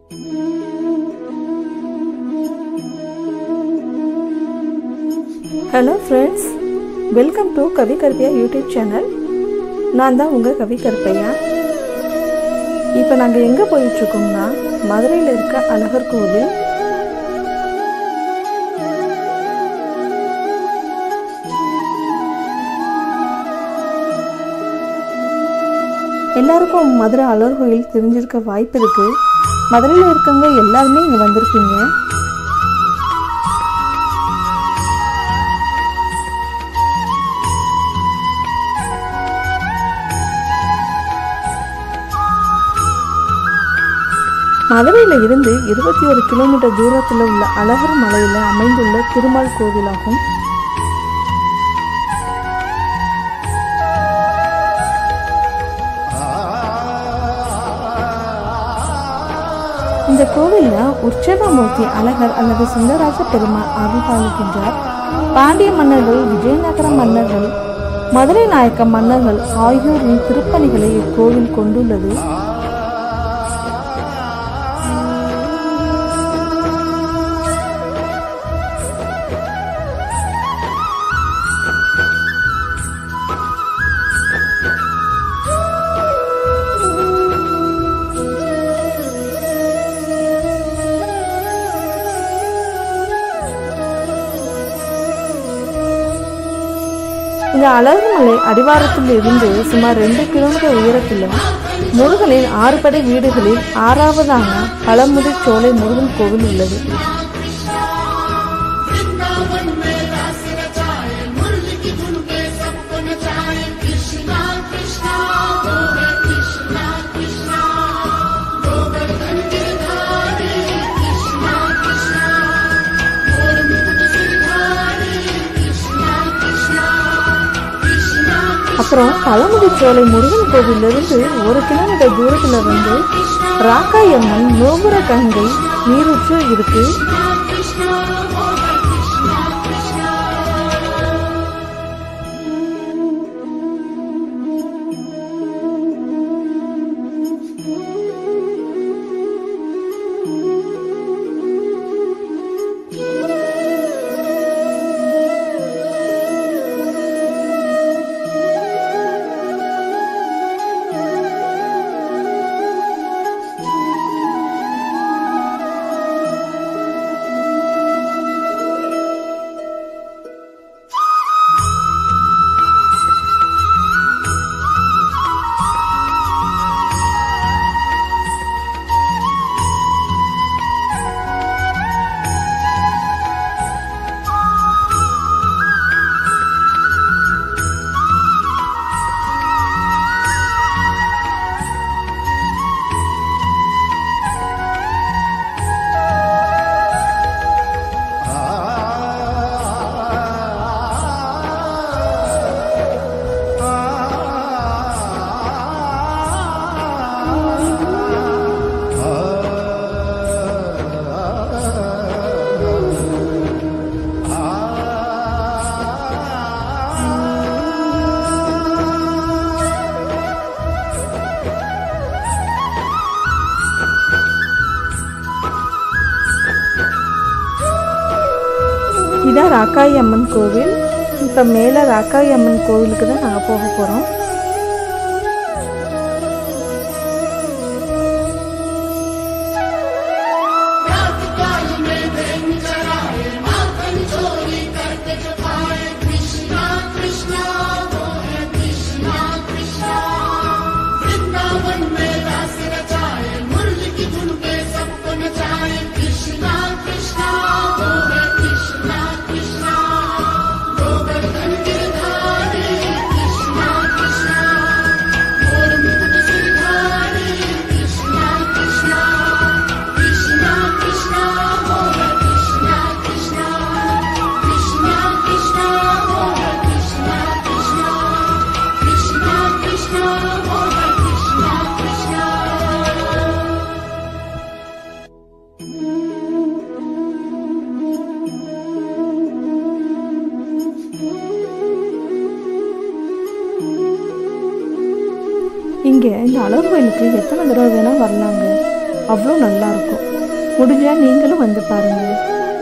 hello friends welcome to Kavi Karuppaiah YouTube channel நான் தான் உங்கள் கவி கருப்பையா இப்போ நாங்கள் எங்கே போயிட்டுருக்கோம்னா மதுரையில் இருக்க அழகர் கோவில் எல்லாருக்கும் மதுரை அழகர் கோயில் தெரிஞ்சிருக்க வாய்ப்பு இருக்குது மதுரையில் இருக்கவங்க எல்லாருமே இங்கே வந்திருப்பீங்க மதுரையில் இருந்து இருபத்தி ஒரு கிலோமீட்டர் தூரத்தில் உள்ள அழகர் மலையில் அமைந்துள்ள திருமால் கோவிலாகும் இந்த கோவிலில் உற்சவமூர்த்தி அழகர் அல்லது சுந்தரராஜ பெருமாள் அருள்பாலிக்கின்றார் பாண்டிய மன்னர்கள் விஜயநகர மன்னர்கள் மதுரை நாயக்க மன்னர்கள் ஆகியோரின் திருப்பணிகளை இக்கோவில் கொண்டுள்ளது இந்த அழகுமலை அடிவாரத்தில் இருந்து சுமார் ரெண்டு கிலோமீட்டர் உயரத்திலும் முருகனின் ஆறு படை வீடுகளில் ஆறாவதான பழமுதி சோலை முருகன் கோவில் உள்ளது அப்புறம் பழமுதி சோலை முருகன் கோவிலிருந்து ஒரு கிலோமீட்டர் தூரத்துல வந்து ராக்காயம்மன் நோபுர கங்கை நீரூற்று இருக்கு இதான் ராக்காயி அம்மன் கோவில் இப்போ மேலே ராக்காயி அம்மன் கோவிலுக்கு தான் நாங்கள் போக போகிறோம் இங்கே இந்த அழகு கோயிலுக்கு எத்தனை தடவை வேணால் வரலாங்க அவ்வளோ நல்லாயிருக்கும் முடிஞ்சால் நீங்களும் வந்து பாருங்கள்